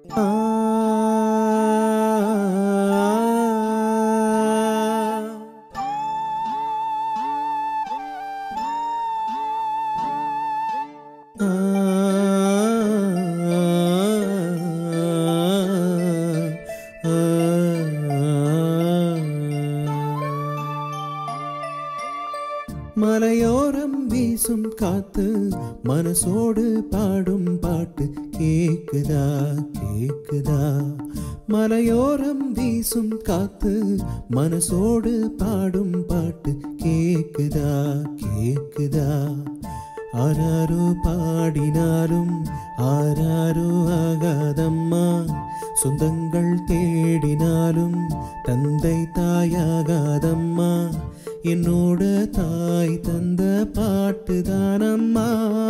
மலையோரம் வீசும் காத்து மனசோடு பாடும் பாட்டு கேக்குதா கேக்குதா மலையோரம் வீசும் காத்து மனசோடு பாடும் பாட்டு கேக்குதா கேக்குதா ஆராரோ பாடினாலும் ஆராரோ ஆகாதம்மா சொந்தங்கள் தேடினாலும் தந்தை தாயாகாதம்மா என்னோட தாய் தந்த பாட்டு தானம்மா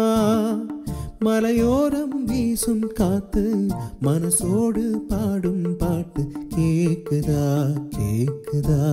மலையோரம் வீசும் காத்து மனசோடு பாடும் பாட்டு கேக்குதா கேக்குதா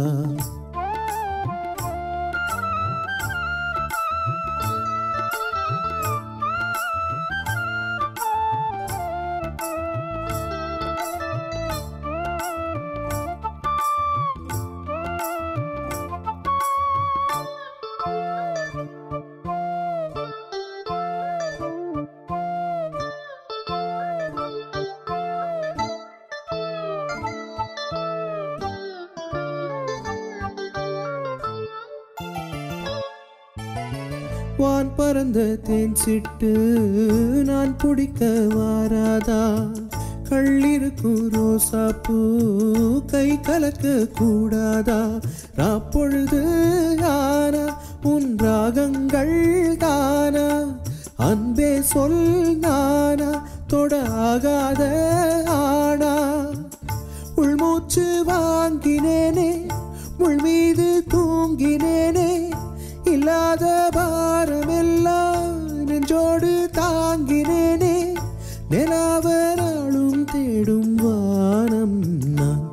வான் பறந்த தேன் சிட்டு நான் பிடிக்க வாராதா கள்ளிருக்கும் ரோசா பூ கை கலக்க கூடாதா ராப்பொழுது ஆனா உன் ராகங்கள் தானா அன்பே சொல் நானா தொட ஆகாத ஆனா உள்மூச்சு வாங்கினேனே முள் மீது தூங்கினேனே இல்லாத பாரமெல்லாம் நெஞ்சோடு தாங்கினேனே நிலாவராளும் தேடும் வானம் நான்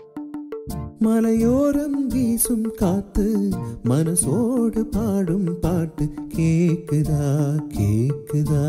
மலையோரம் வீசும் காத்து மனசோடு பாடும் பாட்டு கேக்குதா கேக்குதா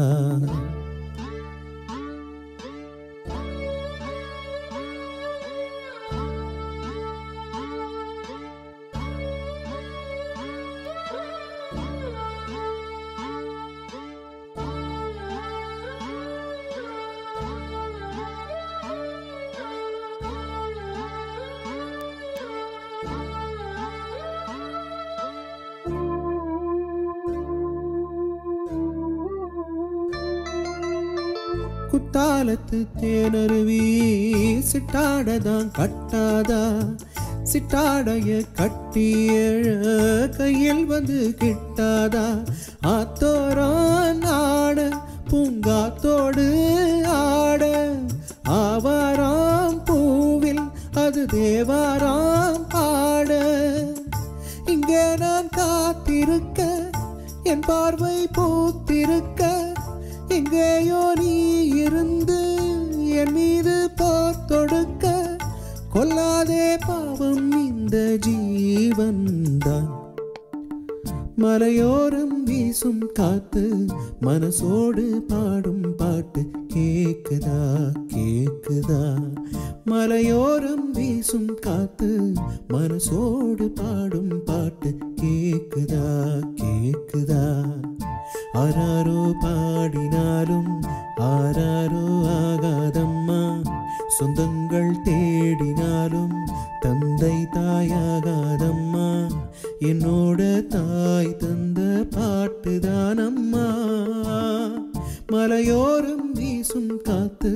குத்தாலத்து தேனருவி சிட்டாடதான் கட்டாதா சிட்டாடைய கட்டி எழ கையில் வந்து கிட்டாதா ஆத்தோரம் ஆட பூங்காத்தோடு ஆட ஆவாராம் பூவில் அது தேவாராம் பாட இங்கே நான் காத்திருக்க என் பார்வை பூத்திருக்க எங்கேயோ நீ இருந்து என் மீது போர் தொடுக்க கொல்லாதே பாவம் இந்த ஜீவன்தான் மலையோரம் வீசும் காத்து மனசோடு பாடும் பாட்டு கேக்குதா கேக்குதா மலையோரம் வீசும் காத்து மனசோடு பாடும் பாட்டு கேக்குதா கேக்குதா ஆராரோ பாடினாலும் ஆராரோ ஆகாதம்மா சொந்தங்கள் தேடினாலும் தந்தை தாயாகாதம்மா என்னோட தாய் தந்த பாட்டு தானம்மா மலையோரம் வீசும் காத்து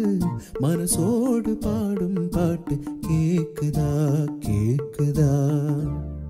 மனசோடு பாடும் பாட்டு கேக்குதா கேக்குதா